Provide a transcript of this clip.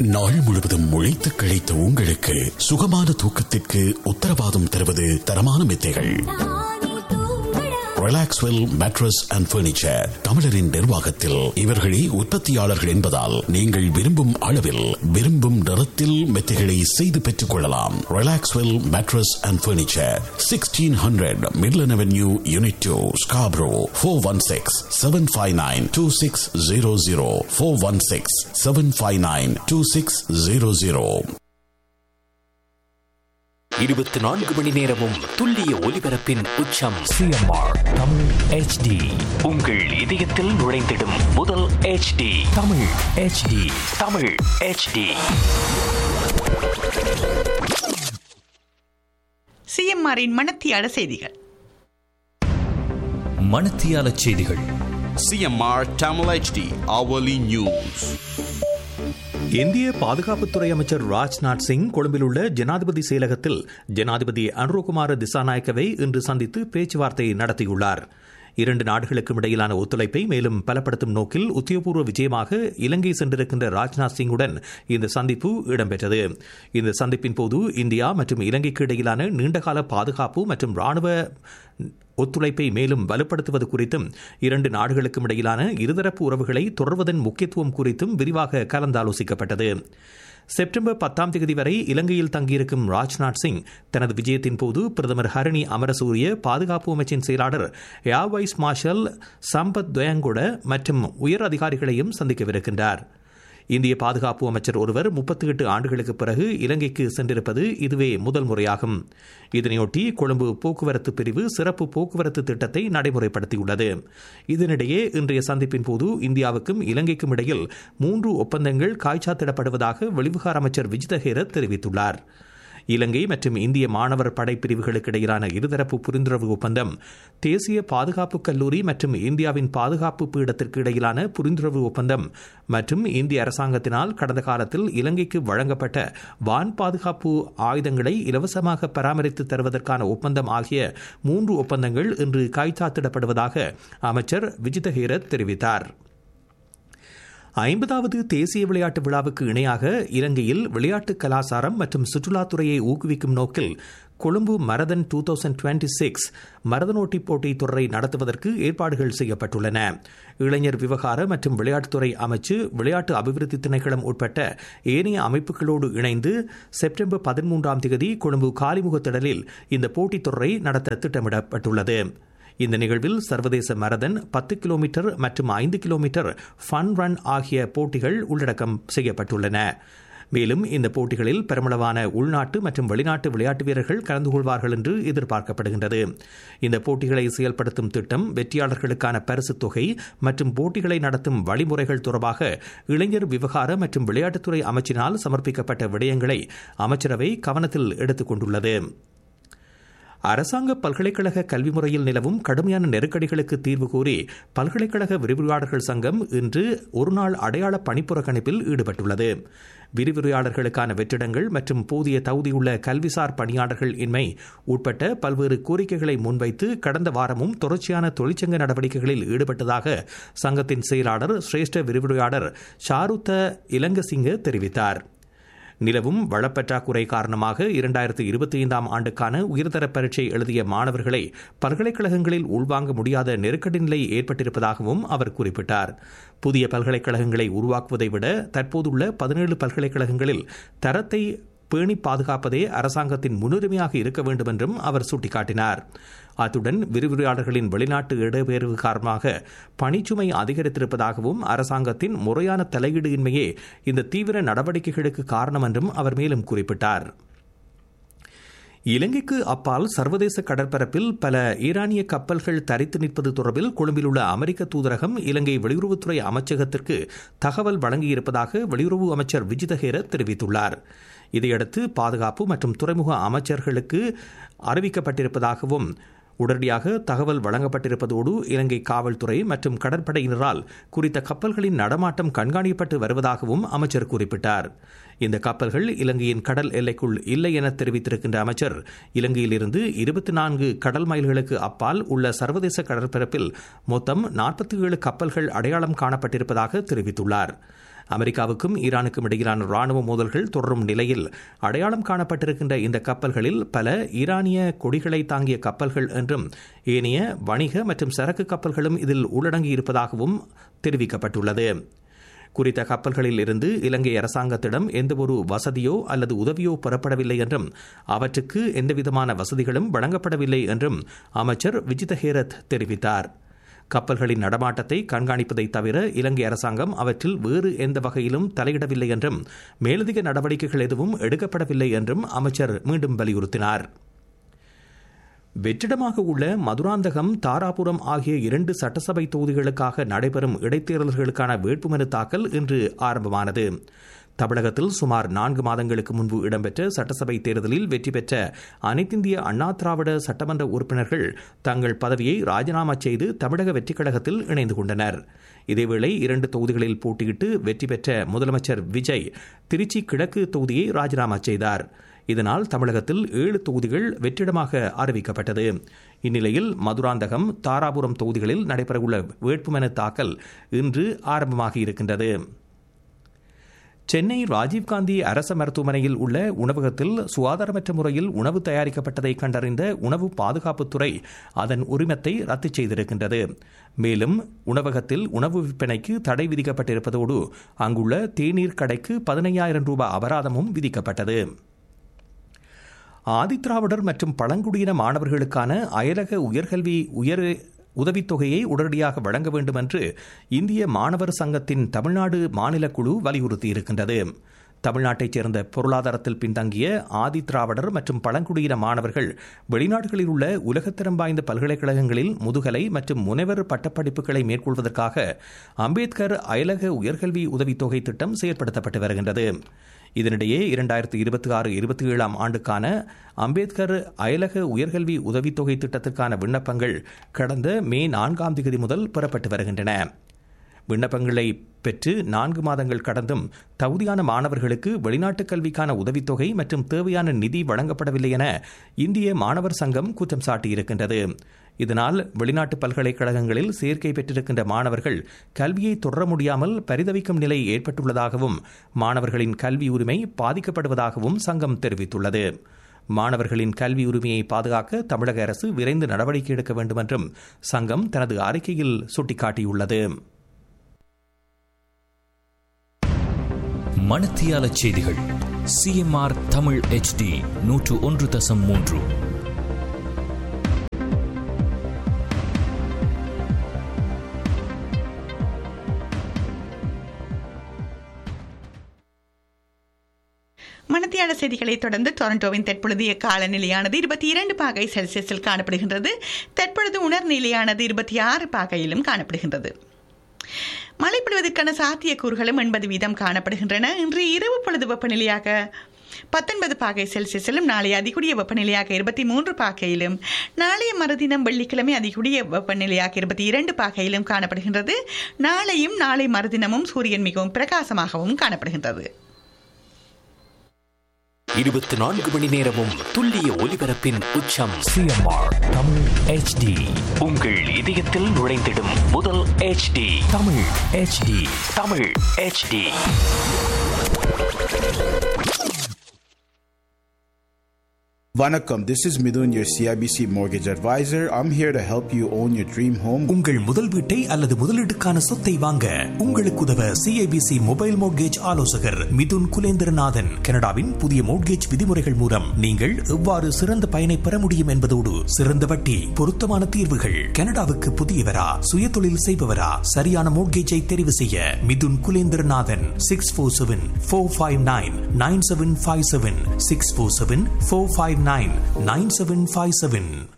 நாள் முழுவதும் உழைத்து கிடைத்த உங்களுக்கு சுகமான தூக்கத்திற்கு உத்தரவாதம் தருவது தரமான மெத்தைகள் ரிலாக்ஸ்வெல் மேட்ரஸ் அண்ட் பர்னிச்சர் தமிழரின் நிர்வாகத்தில் இவர்களே உற்பத்தியாளர்கள் என்பதால் நீங்கள் விரும்பும் அளவில் விரும்பும் நிறத்தில் மெத்தைகளை செய்து பெற்றுக் கொள்ளலாம் Relaxwell mattress and furniture sixteen hundred Midland Avenue unit two Scarborough four one six seven five nine two six zero zero four one six seven five nine two six zero zero இருபத்தி நான்கு மணி நேரமும் துல்லிய ஒலிபரப்பின் உச்சம் CMR Tamil HD உங்கள் இதயத்தில் நுழைந்திடும் முதல் HD Tamil HD Tamil HD சிஎம்ஆரின் மனத்தியால செய்திகள் மணத்தியால செய்திகள் CMR Tamil HD hourly news. இந்திய பாதுகாப்புத்துறை அமைச்சர் ராஜ்நாத் சிங் கொழும்பில் உள்ள ஜனாதிபதி செயலகத்தில் ஜனாதிபதி அனுரகுமார திசாநாயக்கவை இன்று சந்தித்து பேச்சுவார்த்தை நடத்தியுள்ளார் இரண்டு நாடுகளுக்கும் இடையிலான ஒத்துழைப்பை மேலும் பலப்படுத்தும் நோக்கில் உத்தியோகபூர்வ விஜயமாக இலங்கை சென்றிருக்கின்ற ராஜ்நாத் சிங்குடன் இந்த சந்திப்பு இடம்பெற்றது இந்த சந்திப்பின் போது இந்தியா மற்றும் இலங்கைக்கு இடையிலான நீண்டகால பாதுகாப்பு மற்றும் ராணுவ ஒத்துழைப்பை மேலும் வலுப்படுத்துவது குறித்தும் இரண்டு நாடுகளுக்கும் இடையிலான இருதரப்பு உறவுகளை தொடர்வதன் முக்கியத்துவம் குறித்தும் விரிவாக கலந்தாலோசிக்கப்பட்டது செப்டம்பர் பத்தாம் தேதி வரை இலங்கையில் தங்கியிருக்கும் ராஜ்நாத் சிங் தனது விஜயத்தின் போது பிரதமர் ஹரணி அமரசூரிய பாதுகாப்பு அமைச்சின் செயலாளர் air vice marshal Sampath Thuyacontha மற்றும் உயர் அதிகாரிகளையும் சந்திக்கவிருக்கின்றார் இந்திய பாதுகாப்பு அமைச்சர் ஒருவர் முப்பத்தி எட்டு ஆண்டுகளுக்கு பிறகு இலங்கைக்கு சென்றிருப்பது இதுவே முதல் முறையாகும் இதனையொட்டி கொழும்பு போக்குவரத்து பிரிவு சிறப்பு போக்குவரத்து திட்டத்தை நடைமுறைப்படுத்தியுள்ளது இதனிடையே இன்றைய சந்திப்பின் போது இந்தியாவுக்கும் இலங்கைக்கும் இடையில் மூன்று ஒப்பந்தங்கள் காய்ச்சாத்திடப்படுவதாக வெளிவிகார அமைச்சர் விஜித ஹேரத் தெரிவித்துள்ளார் இலங்கை மற்றும் இந்திய மாணவர் படைப்பிரிவுகளுக்கு இடையிலான இருதரப்பு புரிந்துணர்வு ஒப்பந்தம் தேசிய பாதுகாப்பு கல்லூரி மற்றும் இந்தியாவின் பாதுகாப்பு பீடத்திற்கு இடையிலான புரிந்துணர்வு ஒப்பந்தம் மற்றும் இந்திய அரசாங்கத்தினால் கடந்த காலத்தில் இலங்கைக்கு வழங்கப்பட்ட வான் பாதுகாப்பு ஆயுதங்களை இலவசமாக பராமரித்து தருவதற்கான ஒப்பந்தம் ஆகிய மூன்று ஒப்பந்தங்கள் இன்று கைச்சாத்திடப்படுவதாக அமைச்சர் விஜித ஹீரத் தெரிவித்தார் ஐம்பதாவது தேசிய விளையாட்டு விழாவுக்கு இணையாக இலங்கையில் விளையாட்டு கலாச்சாரம் மற்றும் சுற்றுலாத்துறையை ஊக்குவிக்கும் நோக்கில் Colombo marathon two thousand twenty six மரதனோட்டி போட்டி தொடரை நடத்துவதற்கு ஏற்பாடுகள் செய்யப்பட்டுள்ளன இளைஞர் விவகார மற்றும் விளையாட்டுத்துறை அமைச்சு விளையாட்டு அபிவிருத்தி திணைக்களம் உட்பட்ட ஏனைய அமைப்புகளோடு இணைந்து செப்டம்பர் பதிமூன்றாம் தேதி கொழும்பு காலிமுக திடலில் இந்த போட்டித் தொடரை நடத்த திட்டமிடப்பட்டுள்ளது இந்த நிகழ்வில் சர்வதேச மரதன் பத்து கிலோமீட்டர் மற்றும் ஐந்து கிலோமீட்டர் ஃபன் ரன் ஆகிய போட்டிகள் உள்ளடக்கம் செய்யப்பட்டுள்ளன மேலும் இந்த போட்டிகளில் பெருமளவான உள்நாட்டு மற்றும் வெளிநாட்டு விளையாட்டு வீரர்கள் கலந்து கொள்வார்கள் என்று எதிர்பார்க்கப்படுகின்றது இந்த போட்டிகளை செயல்படுத்தும் திட்டம் வெற்றியாளர்களுக்கான பரிசுத் தொகை மற்றும் போட்டிகளை நடத்தும் வழிமுறைகள் தொடர்பாக இளைஞர் விவகார மற்றும் விளையாட்டுத்துறை அமைச்சினால் சமர்ப்பிக்கப்பட்ட விடயங்களை அமைச்சரவை கவனத்தில் எடுத்துக் கொண்டுள்ளது அரசாங்க பல்கலைக்கழக கல்வி முறையில் நிலவும் கடுமையான நெருக்கடிகளுக்கு தீர்வு கோரி பல்கலைக்கழக விரிவுரையாளர்கள் சங்கம் இன்று ஒருநாள் அடையாள பணிப்புறக்கணிப்பில் ஈடுபட்டுள்ளது விரிவுரையாளர்களுக்கான வெற்றிடங்கள் மற்றும் போதிய தகுதியுள்ள கல்விசார் பணியாளர்கள் இன்மை உட்பட்ட பல்வேறு கோரிக்கைகளை முன்வைத்து கடந்த வாரமும் தொடர்ச்சியான தொழிற்சங்க நடவடிக்கைகளில் ஈடுபட்டதாக சங்கத்தின் செயலாளர் சிரேஷ்ட விரிவுரையாளர் ஷாருத்த இலங்கசிங்க தெரிவித்தார் நிலவும் வளப்பற்றாக்குறை காரணமாக இரண்டாயிரத்து இருபத்தி ஐந்தாம் ஆண்டுக்கான உயர்தர பரீட்சை எழுதிய மாணவர்களை பல்கலைக்கழகங்களில் உள்வாங்க முடியாத நெருக்கடி நிலை ஏற்பட்டிருப்பதாகவும் அவர் குறிப்பிட்டார் புதிய பல்கலைக்கழகங்களை உருவாக்குவதை விட தற்போதுள்ள பதினேழு பல்கலைக்கழகங்களில் தரத்தை பேணி பாதுகாப்பதே அரசாங்கத்தின் முன்னுரிமையாக இருக்க வேண்டும் என்றும் அவர் சுட்டிக்காட்டினார் அத்துடன் விரிவுரையாளர்களின் வெளிநாட்டு இடம்பெயர்வு காரணமாக பணிச்சுமை அதிகரித்திருப்பதாகவும் அரசாங்கத்தின் முறையான தலையீடு இன்மையே இந்த தீவிர நடவடிக்கைகளுக்கு காரணம் என்றும் அவர் மேலும் குறிப்பிட்டார் இலங்கைக்கு அப்பால் சர்வதேச கடற்பரப்பில் பல ஈரானிய கப்பல்கள் தரித்து நிற்பது தொடர்பில் கொழும்பில் உள்ள அமெரிக்க தூதரகம் இலங்கை வெளியுறவுத்துறை அமைச்சகத்திற்கு தகவல் வழங்கியிருப்பதாக வெளியுறவு அமைச்சர் விஜித ஹேரத் தெரிவித்துள்ளார் இதையடுத்து பாதுகாப்பு மற்றும் துறைமுக அமைச்சர்களுக்கு அறிவிக்கப்பட்டிருப்பதாகவும் உடனடியாக தகவல் வழங்கப்பட்டிருப்பதோடு இலங்கை காவல்துறை மற்றும் கடற்படையினரால் குறித்த கப்பல்களின் நடமாட்டம் கண்காணிக்கப்பட்டு வருவதாகவும் அமைச்சர் குறிப்பிட்டார் இந்த கப்பல்கள் இலங்கையின் கடல் எல்லைக்குள் இல்லை என தெரிவித்திருக்கின்ற அமைச்சர் இலங்கையிலிருந்து இருபத்தி நான்கு கடல் மைல்களுக்கு அப்பால் உள்ள சர்வதேச கடற்பரப்பில் மொத்தம் நாற்பத்தி ஏழு கப்பல்கள் அடையாளம் காணப்பட்டிருப்பதாக தெரிவித்துள்ளார் அமெரிக்காவுக்கும் ஈரானுக்கும் இடையிலான ராணுவ மோதல்கள் தொடரும் நிலையில் அடையாளம் காணப்பட்டிருக்கின்ற இந்த கப்பல்களில் பல ஈரானிய கொடிகளை தாங்கிய கப்பல்கள் என்றும் ஏனைய வணிக மற்றும் சரக்கு கப்பல்களும் இதில் உள்ளடங்கி இருப்பதாகவும் தெரிவிக்கப்பட்டுள்ளது குறித்த கப்பல்களில் இருந்து இலங்கை அரசாங்கத்திடம் எந்தவொரு வசதியோ அல்லது உதவியோ பெறப்படவில்லை என்றும் அவற்றுக்கு எந்தவிதமான வசதிகளும் வழங்கப்படவில்லை என்றும் அமைச்சர் விஜித ஹேரத் தெரிவித்தார் கப்பல்களின் நடமாட்டத்தை கண்காணிப்பதை தவிர இலங்கை அரசாங்கம் அவற்றில் வேறு எந்த வகையிலும் தலையிடவில்லை என்றும் மேலதிக நடவடிக்கைகள் எதுவும் எடுக்கப்படவில்லை என்றும் அமைச்சர் மீண்டும் வலியுறுத்தினார் வெற்றிடமாக உள்ள மதுராந்தகம் தாராபுரம் ஆகிய இரண்டு சட்டசபை தொகுதிகளுக்காக நடைபெறும் இடைத்தேர்தல்களுக்கான வேட்புமனு தாக்கல் இன்று ஆரம்பமானது தமிழகத்தில் சுமார் நான்கு மாதங்களுக்கு முன்பு இடம்பெற்ற சட்டசபை தேர்தலில் வெற்றி பெற்ற அனைத்திந்திய அண்ணா திராவிட சட்டமன்ற உறுப்பினர்கள் தங்கள் பதவியை ராஜினாமா செய்து தமிழக வெற்றிக் கழகத்தில் இணைந்து கொண்டனர் இதேவேளை இரண்டு தொகுதிகளில் போட்டியிட்டு வெற்றி பெற்ற முதலமைச்சர் விஜய் திருச்சி கிழக்கு தொகுதியை ராஜினாமா செய்தார் இதனால் தமிழகத்தில் ஏழு தொகுதிகள் வெற்றிடமாக அறிவிக்கப்பட்டது இந்நிலையில் மதுராந்தகம் தாராபுரம் தொகுதிகளில் நடைபெறவுள்ள வேட்புமனு தாக்கல் இன்று ஆரம்பமாகி இருக்கின்றது சென்னை ராஜீவ்காந்தி அரசு மருத்துவமனையில் உள்ள உணவகத்தில் சுகாதாரமற்ற முறையில் உணவு தயாரிக்கப்பட்டதை கண்டறிந்த உணவு பாதுகாப்புத்துறை அதன் உரிமத்தை ரத்து செய்திருக்கின்றது மேலும் உணவகத்தில் உணவு விற்பனைக்கு தடை விதிக்கப்பட்டிருப்பதோடு அங்குள்ள தேநீர் கடைக்கு பதினையாயிரம் ரூபாய் அபராதமும் விதிக்கப்பட்டது ஆதித்திராவிடர் மற்றும் பழங்குடியின மாணவர்களுக்கான அயலக உயர்கல்வி உயர் உதவித்தொகையை உடனடியாக வழங்க வேண்டும் என்று இந்திய மாணவர் சங்கத்தின் தமிழ்நாடு மாநில குழு வலியுறுத்தியிருக்கின்றது தமிழ்நாட்டைச் சேர்ந்த பொருளாதாரத்தில் பின்தங்கிய ஆதி திராவிடர் மற்றும் பழங்குடியின மாணவர்கள் வெளிநாடுகளில் உள்ள உலகத்தரம் வாய்ந்த பல்கலைக்கழகங்களில் முதுகலை மற்றும் முனைவர் பட்டப்படிப்புகளை மேற்கொள்வதற்காக அம்பேத்கர் அயலக உயர்கல்வி உதவித்தொகை திட்டம் செயல்படுத்தப்பட்டு வருகின்றது இதனிடையே இரண்டாயிரத்தி இருபத்தி ஆறு இருபத்தி ஏழாம் ஆண்டுக்கான அம்பேத்கர் அயலக உயர்கல்வி உதவித்தொகை திட்டத்திற்கான விண்ணப்பங்கள் கடந்த மே நான்காம் தேதி முதல் பெறப்பட்டு வருகின்றன விண்ணப்பங்களை பெற்று நான்கு மாதங்கள் கடந்தும் தகுதியான மாணவர்களுக்கு வெளிநாட்டு கல்விக்கான உதவித்தொகை மற்றும் தேவையான நிதி வழங்கப்படவில்லை என இந்திய மாணவர் சங்கம் குற்றம் சாட்டியிருக்கின்றது இதனால் வெளிநாட்டு பல்கலைக்கழகங்களில் சேர்க்கை பெற்றிருக்கின்ற மாணவர்கள் கல்வியை தொடர முடியாமல் பரிதவிக்கும் நிலை ஏற்பட்டுள்ளதாகவும் மாணவர்களின் கல்வி உரிமை பாதிக்கப்படுவதாகவும் சங்கம் தெரிவித்துள்ளது மாணவர்களின் கல்வி உரிமையை பாதுகாக்க தமிழக அரசு விரைந்து நடவடிக்கை எடுக்க வேண்டும் என்றும் சங்கம் தனது அறிக்கையில் சுட்டிக்காட்டியுள்ளது மணத்தியால செய்திகள் சிஎம்ஆர் தமிழ் ஹெச்டி நூற்று ஒன்று தசம் மூன்று மணத்தியாள செய்திகளை தொடர்ந்து டொரண்டோவின் தற்பொழுதைய காலநிலையானது இருபத்தி இரண்டு பாகை செல்சியஸில் காணப்படுகின்றது தற்பொழுது உணர்நிலையானது இருபத்தி ஆறு பாகையிலும் காணப்படுகின்றது மழை பொழிவதற்கான சாத்தியக்கூறுகளும் எண்பது வீதம் காணப்படுகின்றன இன்று இரவு பொழுது வெப்பநிலையாக பத்தொன்பது பாகை செல்சியஸிலும் நாளை அதிகூடிய வெப்பநிலையாக இருபத்தி மூன்று பாகையிலும் நாளைய மறுதினம் வெள்ளிக்கிழமை அதிகூடிய வெப்பநிலையாக இருபத்தி இரண்டு பாகையிலும் காணப்படுகின்றது நாளையும் நாளை மறுதினமும் சூரியன் மிகவும் பிரகாசமாகவும் காணப்படுகின்றது இருபத்தி நான்கு மணி நேரமும் துல்லிய ஒலிபரப்பின் உச்சம் சிஎம்ஆர் தமிழ் ஹெச்டி உங்கள் இதயத்தில் நுழைந்திடும் முதல் HD Tamil HD Tamil HD Vanakkam, this is Midun, your CIBC mortgage advisor. I'm here to help you own your dream home. உங்கள் முதல் வீட்டை அல்லது முதலீட்டுக்கான சொத்தை வாங்க உங்களுக்கு உதவ சிஐபிசி மொபைல் மோட்கேஜ் ஆலோசகர் மிதுன் குலேந்திரநாதன் கனடாவின் புதிய மோட்கேஜ் விதிமுறைகள் மூலம் நீங்கள் எவ்வாறு சிறந்த பயனை பெற முடியும் என்பதோடு சிறந்த வட்டி பொருத்தமான தீர்வுகள் கனடாவுக்கு புதியவரா சுய தொழில் செய்பவரா சரியான மோட்கேஜை தெரிவு செய்ய Mithun Kulendranathan six four seven four five nine nine seven five seven six four seven four five nine nine seven five seven